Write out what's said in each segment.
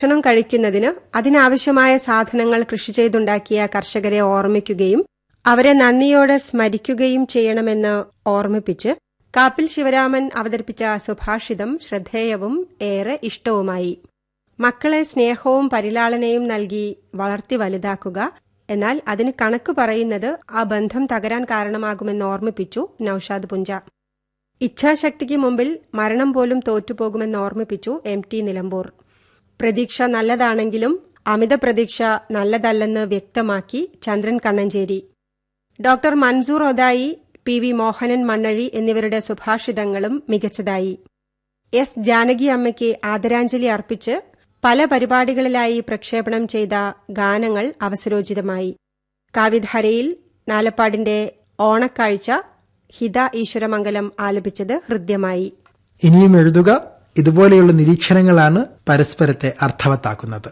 ഭക്ഷണം കഴിക്കുന്നതിന് അതിനാവശ്യമായ സാധനങ്ങൾ കൃഷി ചെയ്തുണ്ടാക്കിയ കർഷകരെ ഓർമ്മിക്കുകയും അവരെ നന്ദിയോടെ സ്മരിക്കുകയും ചെയ്യണമെന്ന് ഓർമ്മിപ്പിച്ച് കാപ്പിൽ ശിവരാമൻ അവതരിപ്പിച്ച സുഭാഷിതം ശ്രദ്ധേയവും ഏറെ ഇഷ്ടവുമായി മക്കളെ സ്നേഹവും പരിലാളനയും നൽകി വളർത്തി വലുതാക്കുക എന്നാൽ അതിന് കണക്ക് പറയുന്നത് ആ ബന്ധം തകരാൻ കാരണമാകുമെന്ന് ഓർമ്മിപ്പിച്ചു നൌഷാദ് പുഞ്ച ഇച്ഛാശക്തിക്ക് മുമ്പിൽ മരണം പോലും തോറ്റുപോകുമെന്ന് ഓർമ്മിപ്പിച്ചു എം ടി നിലമ്പൂർ പ്രതീക്ഷ നല്ലതാണെങ്കിലും അമിത പ്രതീക്ഷ നല്ലതല്ലെന്ന് വ്യക്തമാക്കി Chandran Kannancheri doctor Mansoor Othayi P V Mohanan Mannazhi എന്നിവരുടെ സുഭാഷിതങ്ങളും മികച്ചതായി എസ് ജാനകി അമ്മയ്ക്ക് ആദരാഞ്ജലി അർപ്പിച്ച് പല പരിപാടികളിലായി പ്രക്ഷേപണം ചെയ്ത ഗാനങ്ങൾ അവസരോചിതമായി കാവ്യധാരയിൽ നാലപ്പാടിന്റെ ഓണക്കാഴ്ച ഹിത ഈശ്വരമംഗലം ആലപിച്ചത് ഹൃദ്യമായി ഇനിയും എഴുതുക ഇതുപോലെയുള്ള നിരീക്ഷണങ്ങളാണ് പരസ്പരത്തെ അർത്ഥവത്താക്കുന്നത്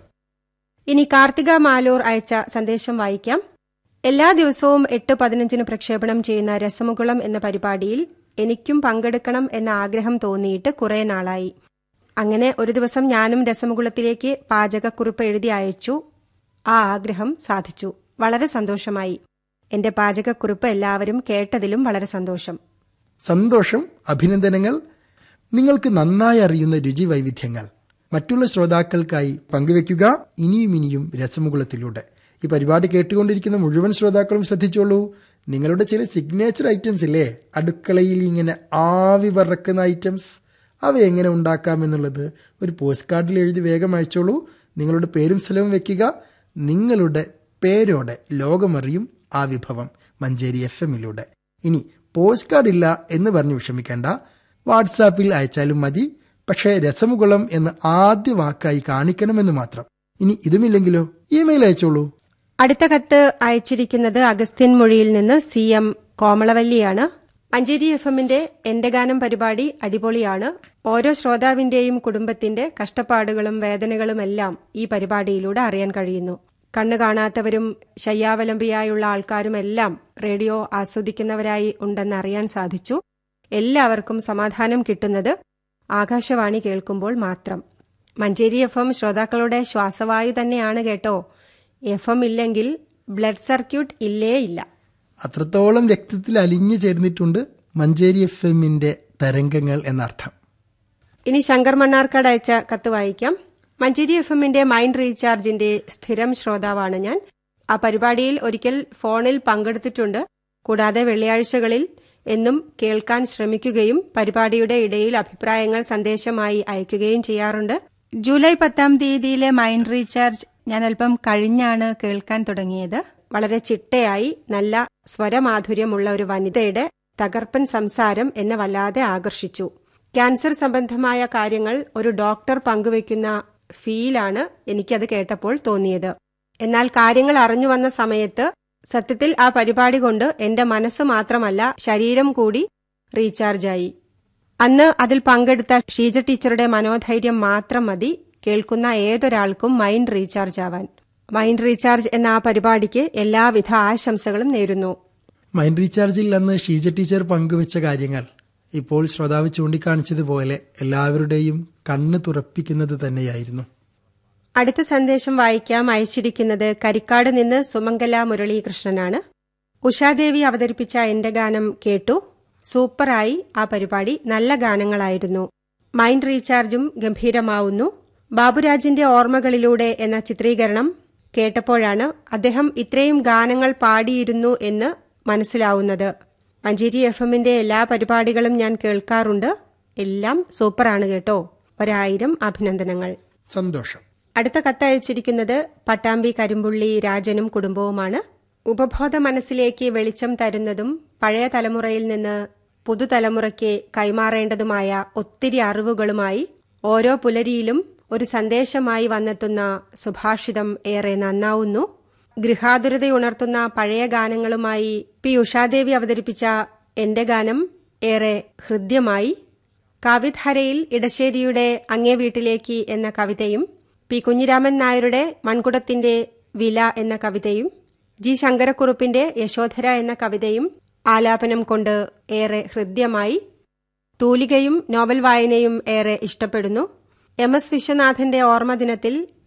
ഇനി കാർത്തിക മാലൂർ അയച്ച സന്ദേശം വായിക്കാം എല്ലാ ദിവസവും എട്ട് പതിനഞ്ചിന് പ്രക്ഷേപണം ചെയ്യുന്ന രസമുകുളം എന്ന പരിപാടിയിൽ എനിക്കും പങ്കെടുക്കണം എന്ന ആഗ്രഹം തോന്നിയിട്ട് കുറെ നാളായി അങ്ങനെ ഒരു ദിവസം ഞാനും രസമുകുളത്തിലേക്ക് പാചകക്കുറിപ്പ് എഴുതി അയച്ചു ആ ആഗ്രഹം സാധിച്ചു വളരെ സന്തോഷമായി എന്റെ പാചകക്കുറിപ്പ് എല്ലാവരും കേട്ടതിലും വളരെ സന്തോഷം സന്തോഷം അഭിനന്ദനങ്ങൾ നിങ്ങൾക്ക് നന്നായി അറിയുന്ന രുചി വൈവിധ്യങ്ങൾ മറ്റുള്ള ശ്രോതാക്കൾക്കായി പങ്കുവെക്കുക ഇനിയും ഇനിയും രസമുകുളത്തിലൂടെ ഈ പരിപാടി കേട്ടുകൊണ്ടിരിക്കുന്ന മുഴുവൻ ശ്രോതാക്കളും ശ്രദ്ധിച്ചോളൂ നിങ്ങളുടെ ചില സിഗ്നേച്ചർ ഐറ്റംസ് ഇല്ലേ അടുക്കളയിൽ ഇങ്ങനെ ആവി പറക്കുന്ന ഐറ്റംസ് അവ എങ്ങനെ ഉണ്ടാക്കാം എന്നുള്ളത് ഒരു പോസ്റ്റ് കാർഡിൽ എഴുതി വേഗം അയച്ചോളൂ നിങ്ങളുടെ പേരും സ്ഥലവും വെക്കുക നിങ്ങളുടെ പേരോടെ ലോകമറിയും ആ വിഭവം മഞ്ചേരി എഫ് എമ്മിലൂടെ ഇനി പോസ്റ്റ് കാർഡ് ഇല്ല എന്ന് പറഞ്ഞ് വിഷമിക്കേണ്ട വാട്സാപ്പിൽ അയച്ചാലും മതി പക്ഷേ രസമുകുളം എന്ന് ആദ്യ വാക്കായി കാണിക്കണമെന്ന് മാത്രം ഇനി ഇതുമില്ലെങ്കിലോ ഇമെയിൽ അയച്ചോളൂ അടുത്ത കത്ത് അയച്ചിരിക്കുന്നത് അഗസ്ത്യൻ മൊഴിയിൽ നിന്ന് സി എം കോമളവല്ലിയാണ് മഞ്ചേരി എഫ് എമ്മിന്റെ എന്റെ ഗാനം പരിപാടി അടിപൊളിയാണ് ഓരോ ശ്രോതാവിന്റെയും കുടുംബത്തിന്റെ കഷ്ടപ്പാടുകളും വേദനകളുമെല്ലാം ഈ പരിപാടിയിലൂടെ അറിയാൻ കഴിയുന്നു കണ്ണു കാണാത്തവരും ശയ്യാവലംബിയായുള്ള ആൾക്കാരുമെല്ലാം റേഡിയോ ആസ്വദിക്കുന്നവരായി ഉണ്ടെന്ന് അറിയാൻ സാധിച്ചു എല്ലാവർക്കും സമാധാനം കിട്ടുന്നത് ആകാശവാണി കേൾക്കുമ്പോൾ മാത്രം മഞ്ചേരി എഫ് എം ശ്രോതാക്കളുടെ ശ്വാസവായു തന്നെയാണ് കേട്ടോ എഫ് എം ഇല്ലെങ്കിൽ ബ്ലഡ് സർക്യൂട്ട് ഇല്ലേ ഇല്ല അത്രത്തോളം രക്തത്തിൽ അലിഞ്ഞു ചേർന്നിട്ടുണ്ട് മഞ്ചേരി എഫ് എമ്മിന്റെ തരംഗങ്ങൾ എന്നർത്ഥം ഇനി ശങ്കർ മണ്ണാർക്കാട് അയച്ച കത്ത് വായിക്കാം മഞ്ചേരി എഫ് എമ്മിന്റെ മൈൻഡ് റീചാർജിന്റെ സ്ഥിരം ശ്രോതാവാണ് ഞാൻ ആ പരിപാടിയിൽ ഒരിക്കൽ ഫോണിൽ പങ്കെടുത്തിട്ടുണ്ട് കൂടാതെ വെള്ളിയാഴ്ചകളിൽ എന്നും കേൾക്കാൻ ശ്രമിക്കുകയും പരിപാടിയുടെ ഇടയിൽ അഭിപ്രായങ്ങൾ സന്ദേശമായി അയക്കുകയും ചെയ്യാറുണ്ട് ജൂലൈ പത്താം തീയതിയിലെ മൈൻഡ് റീചാർജ് ഞാൻ അല്പം കഴിഞ്ഞാണ് കേൾക്കാൻ തുടങ്ങിയത് വളരെ ചിട്ടയായി നല്ല സ്വരമാധുര്യമുള്ള ഒരു വനിതയുടെ തകർപ്പൻ സംസാരം എന്നെ വല്ലാതെ ആകർഷിച്ചു ക്യാൻസർ സംബന്ധമായ കാര്യങ്ങൾ ഒരു ഡോക്ടർ പങ്കുവയ്ക്കുന്ന ഫീലാണ് എനിക്കത് കേട്ടപ്പോൾ തോന്നിയത് എന്നാൽ കാര്യങ്ങൾ അറിഞ്ഞു വന്ന സമയത്ത് സത്യത്തിൽ ആ പരിപാടി കൊണ്ട് എന്റെ മനസ്സ് മാത്രമല്ല ശരീരം കൂടി റീചാർജായി അന്ന് അതിൽ പങ്കെടുത്ത ഷീജ ടീച്ചറുടെ മനോധൈര്യം മാത്രം മതി കേൾക്കുന്ന ഏതൊരാൾക്കും മൈൻഡ് റീചാർജ് ആവാൻ മൈൻഡ് റീചാർജ് എന്ന ആ പരിപാടിക്ക് എല്ലാവിധ ആശംസകളും നേരുന്നു മൈൻഡ് റീചാർജിൽ അന്ന് ഷീജ ടീച്ചർ പങ്കുവച്ച കാര്യങ്ങൾ ഇപ്പോൾ ശ്രോതാവ് ചൂണ്ടിക്കാണിച്ചതുപോലെ എല്ലാവരുടെയും കണ്ണ് തുറപ്പിക്കുന്നത് തന്നെയായിരുന്നു അടുത്ത സന്ദേശം വായിക്കാം അയച്ചിരിക്കുന്നത് കരിക്കാട് നിന്ന് സുമംഗല മുരളീകൃഷ്ണനാണ് ഉഷാദേവി അവതരിപ്പിച്ച എന്റെ ഗാനം കേട്ടു സൂപ്പറായി ആ പരിപാടി നല്ല ഗാനങ്ങളായിരുന്നു മൈൻഡ് റീചാർജും ഗംഭീരമാവുന്നു ബാബുരാജിന്റെ ഓർമ്മകളിലൂടെ എന്ന ചിത്രീകരണം കേട്ടപ്പോഴാണ് അദ്ദേഹം ഇത്രയും ഗാനങ്ങൾ പാടിയിരുന്നു എന്ന് മനസ്സിലാവുന്നത് മഞ്ചേരി എഫ് എമ്മിന്റെ എല്ലാ പരിപാടികളും ഞാൻ കേൾക്കാറുണ്ട് എല്ലാം സൂപ്പറാണ് കേട്ടോ ഒരായിരം അഭിനന്ദനങ്ങൾ സന്തോഷം അടുത്ത കത്തയച്ചിരിക്കുന്നത് പട്ടാമ്പി കരിമ്പുള്ളി രാജനും കുടുംബവുമാണ് ഉപബോധ മനസ്സിലേക്ക് വെളിച്ചം തരുന്നതും പഴയ തലമുറയിൽ നിന്ന് പുതുതലമുറയ്ക്ക് കൈമാറേണ്ടതുമായ ഒത്തിരി അറിവുകളുമായി ഓരോ പുലരിയിലും ഒരു സന്ദേശമായി വന്നെത്തുന്ന സുഭാഷിതം ഏറെ നന്നാവുന്നു ഗൃഹാതുരതയുണർത്തുന്ന പഴയ ഗാനങ്ങളുമായി പി ഉഷാദേവി അവതരിപ്പിച്ച എന്റെ ഗാനം ഏറെ ഹൃദ്യമായി കാവ്യധാരയിൽ ഇടശ്ശേരിയുടെ അങ്ങേ വീട്ടിലേക്ക് എന്ന കവിതയും പി കുഞ്ഞിരാമൻ നായരുടെ മൺകുടത്തിന്റെ വില എന്ന കവിതയും ജി ശങ്കരക്കുറുപ്പിന്റെ യശോധര എന്ന കവിതയും ആലാപനം കൊണ്ട് ഏറെ ഹൃദ്യമായി തൂലികയും നോവൽ വായനയും ഏറെ ഇഷ്ടപ്പെടുന്നു എം എസ് വിശ്വനാഥന്റെ ഓർമ്മദിനത്തിൽ